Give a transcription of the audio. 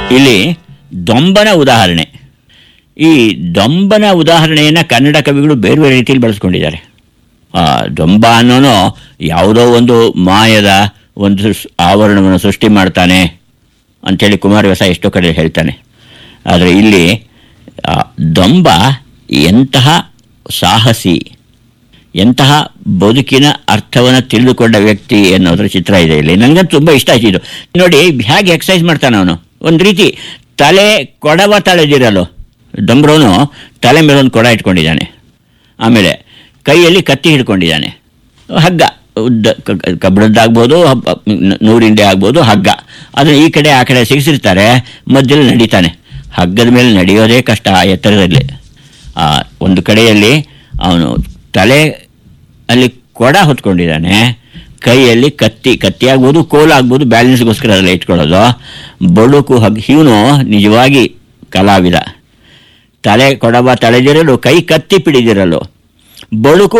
ಇಲ್ಲಿ ದೊಂಬನ ಉದಾಹರಣೆ ಈ ದೊಂಬನ ಉದಾಹರಣೆಯನ್ನು ಕನ್ನಡ ಕವಿಗಳು ಬೇರೆ ಬೇರೆ ರೀತಿಯಲ್ಲಿ ಬಳಸ್ಕೊಂಡಿದ್ದಾರೆ ಆ, ದೊಂಬ ಅನ್ನೋನು ಯಾವುದೋ ಒಂದು ಮಾಯದ ಒಂದು ಸೃಷ್- ಆವರಣವನ್ನು ಸೃಷ್ಟಿ ಮಾಡ್ತಾನೆ ಅಂಥೇಳಿ ಕುಮಾರವ್ಯಾಸ ಎಷ್ಟೋ ಕಡೆ ಹೇಳ್ತಾನೆ ಆದರೆ ಇಲ್ಲಿ ಆ, ದೊಂಬ ಎಂತಹ ಸಾಹಸಿ ಎಂತಹ ಬದುಕಿನ ಅರ್ಥವನ್ನು ತಿಳಿದುಕೊಂಡ ವ್ಯಕ್ತಿ ಅನ್ನೋದ್ರ ಚಿತ್ರ ಇದೆ ಇಲ್ಲಿ ನನಗಂತೂ ತುಂಬ ಇಷ್ಟ ಆಯ್ತು ಇದು ನೋಡಿ ಹೇಗೆ ಎಕ್ಸಸೈಸ್ ಮಾಡ್ತಾನೆ ಅವನು ಒಂದು ರೀತಿ ತಲೆ ಕೊಡವ ತಳೆದಿರಲು ದೊಂಬ್ರೋನು ತಲೆ ಮೇಲೆ ಒಂದು ಕೊಡ ಇಟ್ಕೊಂಡಿದ್ದಾನೆ ಆಮೇಲೆ ಕೈಯಲ್ಲಿ ಕತ್ತಿ ಹಿಡ್ಕೊಂಡಿದ್ದಾನೆ ಹಗ್ಗ ಉದ್ದ ಕ- ಕ- ಕಬ್ಬಿಣದ್ದಾಗ್ಬೋದು ಹಬ್ಬ ನ- ನೂರಿಂಡೆ ಆಗ್ಬೋದು ಹಗ್ಗ ಅದನ್ನು ಈ ಕಡೆ ಆ ಕಡೆ ಸಿಗಿಸಿರ್ತಾರೆ ಮಧ್ಯದಲ್ಲಿ ನಡೀತಾನೆ ಹಗ್ಗದ ಮೇಲೆ ನಡೆಯೋದೇ ಕಷ್ಟ ಆ ಎತ್ತರದಲ್ಲಿ ಆ ಒಂದು ಕಡೆಯಲ್ಲಿ ಅವನು ತಲೆ ಅಲ್ಲಿ ಕೊಡ ಹೊತ್ಕೊಂಡಿದ್ದಾನೆ ಕೈಯಲ್ಲಿ ಕತ್ತಿ ಕತ್ತಿ ಆಗ್ಬೋದು ಕೋಲ್ ಆಗ್ಬೋದು ಬ್ಯಾಲೆನ್ಸ್ಗೋಸ್ಕರ ಅದೆಲ್ಲ ಇಟ್ಕೊಳ್ಳೋದು ಬಳುಕು ಹಗ್ ಇವನು ನಿಜವಾಗಿ ಕಲಾವಿದ ತಲೆ ಕೊಡವ ತಳೆದಿರಲು ಕೈ ಕತ್ತಿ ಪಿಡಿದಿರಲು ಬಳುಕು